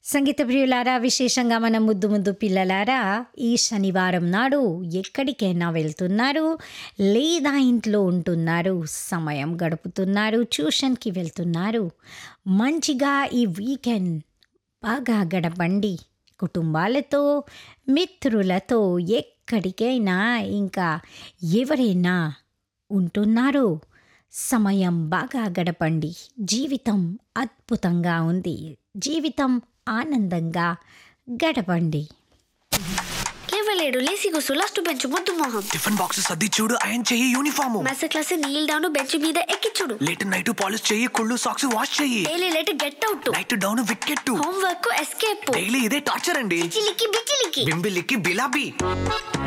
సంగీత ప్రియులారా విశేషంగా మన ముద్దు ముద్దు పిల్లలారా ఈ శనివారం నాడు ఎక్కడికైనా వెళ్తున్నారు లేదా ఇంట్లో ఉంటున్నారు సమయం గడుపుతున్నారు ట్యూషన్కి వెళ్తున్నారు మంచిగా ఈ వీకెండ్ బాగా గడపండి కుటుంబాలతో మిత్రులతో ఎక్కడికైనా ఇంకా ఎవరైనా ఉంటున్నారు సమయం బాగా గడపండి జీవితం అద్భుతంగా ఉంది జీవితం ఆనందంగా గడపండి లేవలేడు లేసి కూసు లాస్ట్ బెంచ్ ముద్దు మొహం టిఫిన్ బాక్సెస్ సర్ది చూడు ఆయన చెయ్యి uniform mess class kneel down bench మీద ఎక్కించుడు లేట్ నైట్ పాలిష్ చెయ్యి కుళ్ళు సాక్స్ వాష్ చెయ్యి daily late get out night down wicket homework escape daily ఇదే టార్చర్ అండి చిలికి బిచిలికి బింబిలికి బిలాబీ